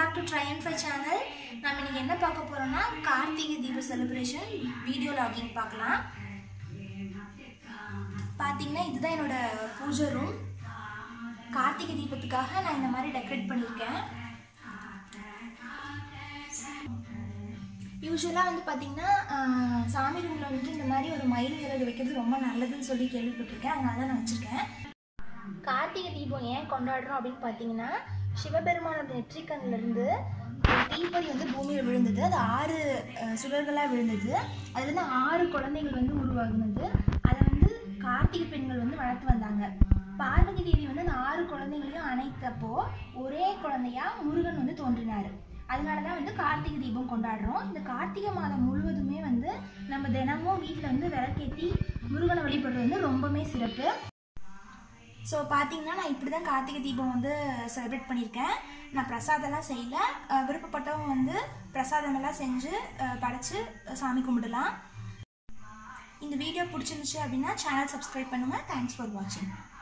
back to try and fry channel நம்ம இன்னைக்கு என்ன பார்க்க போறோம்னா கார்த்திகை தீப செலிப்ரேஷன் வீடியோ லாகிங் பார்க்கலாம் பார்த்தீங்கன்னா இதுதான் என்னோட பூஜை ரூம் கார்த்திகை தீபத்துக்காக நான் இந்த மாதிரி டெக்கரேட் பண்ணியிருக்கேன் யூஸ்வலாக வந்து பார்த்தீங்கன்னா ஆஹ், சாமி ரூமில் வந்துட்டு இந்த மாதிரி ஒரு மயில் விறகு வைக்கிறது ரொம்ப நல்லதுன்னு சொல்லி கேள்விப்பட்டிருக்கேன் அதனால தான் நான் வச்சுருக்கேன் கார்த்திகை தீபம் ஏன் கொண்டாடுறோம் அப்படின்னு பார்த்தீங்கன்னா சிவபெருமானோட நெற்றிக்கண்ணிலிருந்து ஒரு தீப்பொறி வந்து பூமியில் விழுந்தது அது ஆறு அஹ், சுடர்களாக விழுந்தது அதுலேருந்து ஆறு குழந்தைகள் வந்து உருவாகுனது அதை வந்து கார்த்திகை பெண்கள் வந்து வளர்த்து வந்தாங்க பார்வதி தேவி வந்து அந்த ஆறு குழந்தைகளையும் அணைத்தப்போ ஒரே குழந்தையா முருகன் வந்து தோன்றினார் அதனால தான் வந்து கார்த்திகை தீபம் கொண்டாடுறோம் இந்த கார்த்திகை மாதம் முழுவதுமே வந்து நம்ம தினமும் வீட்டில் வந்து விளக்கேற்றி முருகனை வழிபடுறது வந்து ரொம்பவுமே சிறப்பு ஸோ பார்த்தீங்கன்னா நான் இப்படி தான் கார்த்திகை தீபம் வந்து செலிப்ரேட் பண்ணியிருக்கேன் நான் பிரசாதம்லாம் செய்யல அஹ் விருப்பப்பட்டவங்க வந்து பிரசாதமெல்லாம் செஞ்சு அஹ் படைச்சு அஹ் சாமி கும்பிடலாம் இந்த வீடியோ பிடிச்சிருந்துச்சு அப்படின்னா சேனல் சப்ஸ்கிரைப் பண்ணுங்கள் தேங்க்ஸ் ஃபார் வாட்சிங்